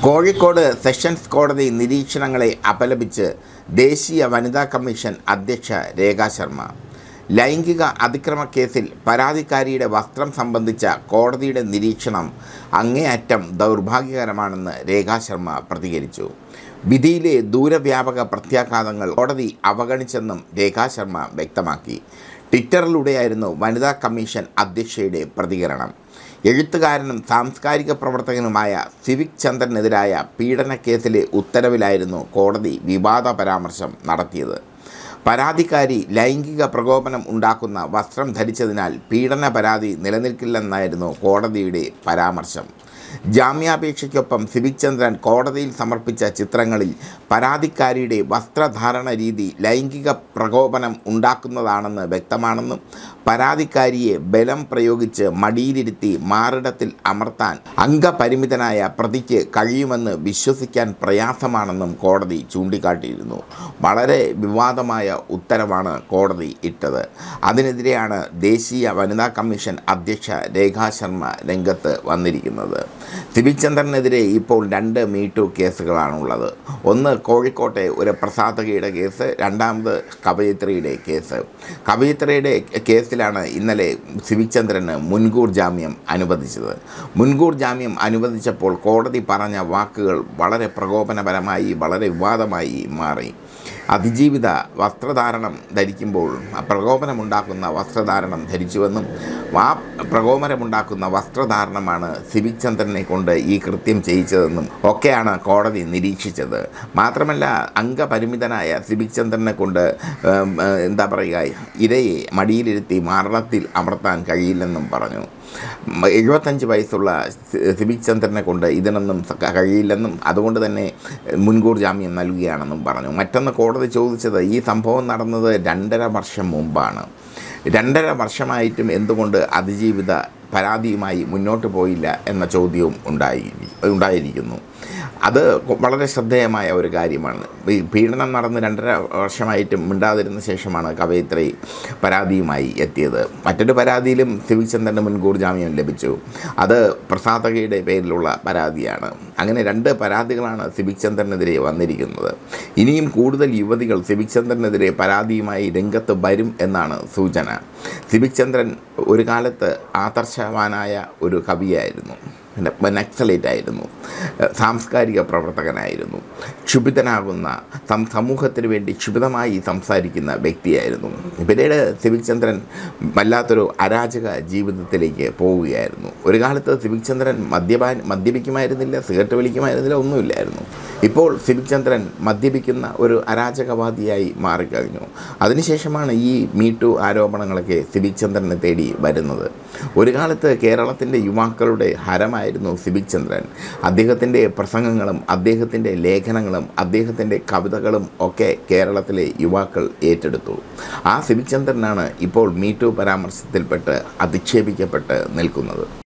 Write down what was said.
Kozhikode sessions കോടതി നിരീക്ഷണങ്ങളെ അപലപിച്ച് ദേശീയ വനിതാ കമ്മീഷൻ അധ്യക്ഷ രേഖാ ശർമ്മ ലൈംഗിക അതിക്രമ കേസിൽ പരാതിക്കാരിയുടെ വസ്ത്രം സംബന്ധിച്ച കോടതിയുടെ നിരീക്ഷണം അങ്ങേയറ്റം ദൗർഭാഗ്യകരമാണെന്ന് രേഖാ ശർമ്മ പ്രതികരിച്ചു വിധിയിലെ ദൂരവ്യാപക പ്രത്യാഘാതങ്ങൾ കോടതി അവഗണിച്ചെന്നും രേഖാ ശർമ്മ വ്യക്തമാക്കി ട്വിറ്ററിലൂടെയായിരുന്നു വനിതാ കമ്മീഷൻ അധ്യക്ഷയുടെ പ്രതികരണം എഴുത്തുകാരനും സാംസ്കാരിക പ്രവർത്തകനുമായ സിവിക് ചന്ദ്രനെതിരായ പീഡന കേസിലെ ഉത്തരവിലായിരുന്നു കോടതി വിവാദ പരാമർശം നടത്തിയത് പരാതിക്കാരി ലൈംഗിക പ്രകോപനം ഉണ്ടാക്കുന്ന വസ്ത്രം ധരിച്ചതിനാൽ പീഡന പരാതി നിലനിൽക്കില്ലെന്നായിരുന്നു കോടതിയുടെ പരാമർശം ജാമ്യാപേക്ഷയ്ക്കൊപ്പം സിവിക് ചന്ദ്രൻ കോടതിയിൽ സമർപ്പിച്ച ചിത്രങ്ങളിൽ പരാതിക്കാരിയുടെ വസ്ത്രധാരണ രീതി ലൈംഗിക പ്രകോപനം ഉണ്ടാക്കുന്നതാണെന്ന് വ്യക്തമാണെന്നും പരാതിക്കാരിയെ ബലം പ്രയോഗിച്ച് മടിയിലിരുത്തി മാറിടത്തിൽ അമർത്താൻ അംഗപരിമിതനായ പ്രതിക്ക് കഴിയുമെന്ന് വിശ്വസിക്കാൻ പ്രയാസമാണെന്നും കോടതി ചൂണ്ടിക്കാട്ടിയിരുന്നു വളരെ വിവാദമായ ഉത്തരവാണ് കോടതി ഇട്ടത് അതിനെതിരെയാണ് ദേശീയ വനിതാ കമ്മീഷൻ അധ്യക്ഷ രേഖാ ശർമ്മ രംഗത്ത് വന്നിരിക്കുന്നത് സിബിക് ചന്ദ്രനെതിരെ ഇപ്പോൾ രണ്ട് മീറ്റു കേസുകളാണുള്ളത് ഒന്ന് കോഴിക്കോട്ടെ ഒരു പ്രസാധകയുടെ കേസ് രണ്ടാമത് കവയിത്രിയുടെ കേസ് കവയിത്രിയുടെ കേസിലാണ് ഇന്നലെ സിബിക് ചന്ദ്രന് മുൻകൂർ ജാമ്യം അനുവദിച്ചത് മുൻകൂർ ജാമ്യം അനുവദിച്ചപ്പോൾ കോടതി പറഞ്ഞ വാക്കുകൾ വളരെ പ്രകോപനപരമായി വളരെ വിവാദമായി മാറി അതിജീവിത വസ്ത്രധാരണം ധരിക്കുമ്പോൾ പ്രകോപനമുണ്ടാക്കുന്ന വസ്ത്രധാരണം ധരിച്ചുവെന്നും ആ പ്രകോപനമുണ്ടാക്കുന്ന വസ്ത്രധാരണമാണ് സിബിക് ചന്ദ്രനെ കൊണ്ട് ഈ കൃത്യം ചെയ്യിച്ചതെന്നും ഒക്കെയാണ് കോടതി നിരീക്ഷിച്ചത് മാത്രമല്ല അംഗപരിമിതനായ സിബിക് ചന്ദ്രനെ കൊണ്ട് ഉം, ഏഹ്, എന്താ പറയുക ഇരയെ മടിയിലിരുത്തി മരണത്തിൽ അമർത്താൻ കഴിയില്ലെന്നും പറഞ്ഞു ഉം, എഴുപത്തഞ്ച് വയസ്സുള്ള സി- സിബിക് ചന്ദ്രനെ കൊണ്ട് ഇതിനൊന്നും സ- കഴിയില്ലെന്നും അതുകൊണ്ട് തന്നെ മുൻകൂർ ജാമ്യം നൽകുകയാണെന്നും പറഞ്ഞു മറ്റൊന്ന് കോടതി ചോദിച്ചത് ഈ സംഭവം നടന്നത് രണ്ടര വർഷം മുമ്പാണ് രണ്ടര വർഷമായിട്ടും എന്തുകൊണ്ട് അതിജീവിത പരാതിയുമായി മുന്നോട്ട് പോയില്ല എന്ന ചോദ്യവും ഉണ്ടായി ഉണ്ടായിരിക്കുന്നു അത് വളരെ ശ്രദ്ധേയമായ ഒരു കാര്യമാണ് ഈ പീഡനം നടന്ന് രണ്ടര വർഷമായിട്ടും മിണ്ടാതിരുന്ന ശേഷമാണ് കവയിത്രി പരാതിയുമായി എത്തിയത് മറ്റൊരു പരാതിയിലും സിവിക് ചന്ദ്രന് മുൻകൂർ ജാമ്യം ലഭിച്ചു അത് പ്രസാധകയുടെ പേരിലുള്ള പരാതിയാണ് അങ്ങനെ രണ്ട് പരാതികളാണ് സിബിക് ചന്ദ്രനെതിരെ വന്നിരിക്കുന്നത് ഇനിയും കൂടുതൽ യുവതികൾ സിബിക് ചന്ദ്രനെതിരെ പരാതിയുമായി രംഗത്ത് വരും എന്നാണ് സൂചന സിബിക് ചന്ദ്രൻ ഒരു കാലത്ത് ആദർശവാനായ ഒരു കവിയായിരുന്നു പിന്നെ നക്സലേറ്റ് ആയിരുന്നു ഏഹ് സാംസ്കാരിക പ്രവർത്തകനായിരുന്നു ക്ഷുഭിതനാകുന്ന സം സമൂഹത്തിന് വേണ്ടി ക്ഷുഭിതമായി സംസാരിക്കുന്ന വ്യക്തിയായിരുന്നു പിന്നീട് സിബിക് ചന്ദ്രൻ വല്ലാത്തൊരു അരാജക ജീവിതത്തിലേക്ക് പോവുകയായിരുന്നു ഒരു കാലത്ത് സിബിക് ചന്ദ്രൻ മദ്യപാൻ മദ്യപിക്കുമായിരുന്നില്ല സിഗരറ്റ് വലിക്കുമായിരുന്നില്ല ഒന്നുമില്ലായിരുന്നു ഇപ്പോൾ സിബിക് ചന്ദ്രൻ മദ്യപിക്കുന്ന ഒരു അരാജകവാദിയായി മാറിക്കഴിഞ്ഞു അതിനുശേഷമാണ് ഈ മീട്ടു ആരോപണങ്ങളൊക്കെ സിബിക് ചന്ദ്രനെ തേടി വരുന്നത് ഒരു കാലത്ത് കേരളത്തിൻ്റെ യുവാക്കളുടെ ഹരമായിരുന്നു സിബിക് ചന്ദ്രൻ അദ്ദേഹത്തിൻ്റെ പ്രസംഗങ്ങളും അദ്ദേഹത്തിൻ്റെ ലേഖനങ്ങളും അദ്ദേഹത്തിൻ്റെ കവിതകളും ഒക്കെ കേരളത്തിലെ യുവാക്കൾ ഏറ്റെടുത്തു ആ സിബിക് ചന്ദ്രനാണ് ഇപ്പോൾ മീറ്റു പരാമർശത്തിൽപ്പെട്ട് അധിക്ഷേപിക്കപ്പെട്ട് നിൽക്കുന്നത്